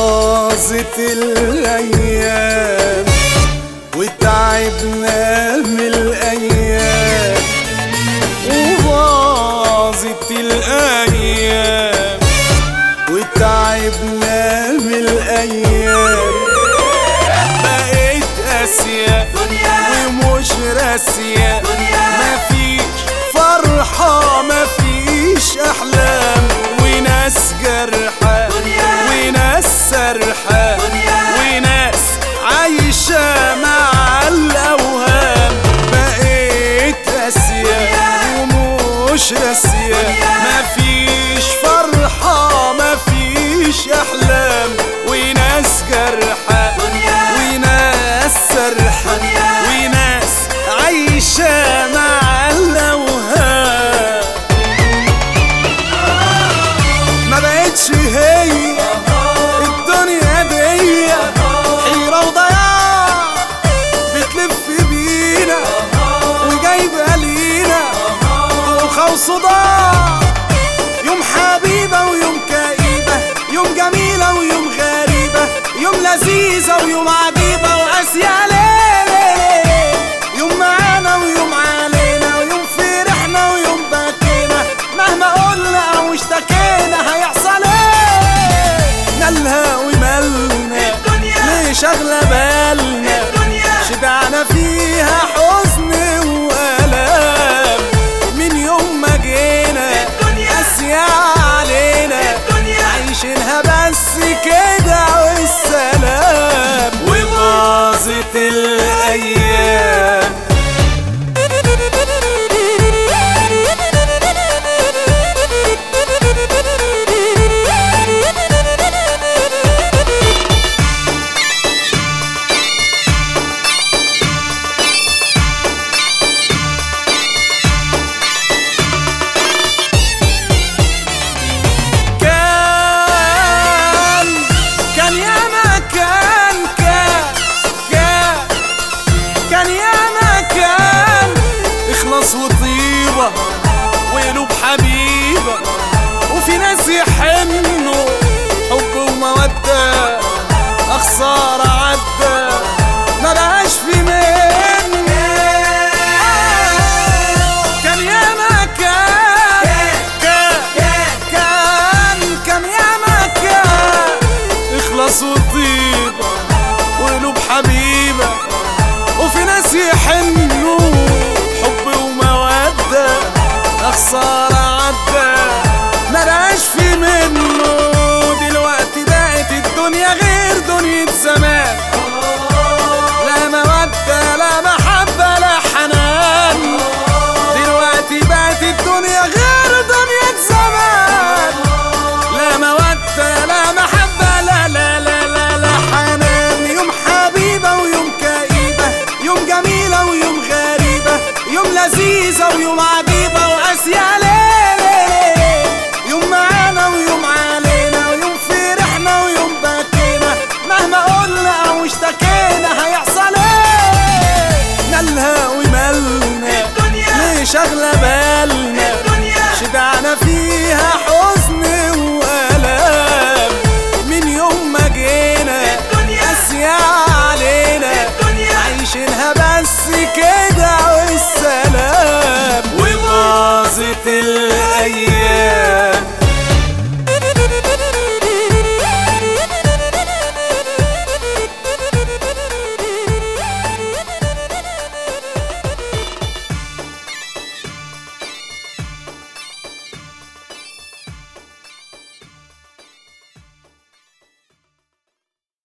باظت الايام وتعبنا من الايام وباظت الايام وتعبنا من الايام بقيت قاسية ومش راسية مفيش فرحة مفيش أحلام وناس جرحى وناس سرحى وناس عايشة مع الأوهام بقيت قاسية ومش راسية مفيش فرحة مفيش أحلام وناس جرحى وناس سرحى وناس عايشة مع الأوهام ما بقتش هي الدنيا دي حيرة وضياع بتلف بينا وجايبة لينا دوخة وصداع يوم حبيبة ويوم كئيبة يوم جميلة ويوم غريبة يوم لذيذة ويوم عجيبة وقاسية ليلة يوم معانا ويوم علينا ويوم فرحنا ويوم بكينا مهما قلنا او اشتكينا هيحصل ايه مالها ومالنا الدنيا ليه شاغلة بالنا الدنيا شبعنا فيها حزن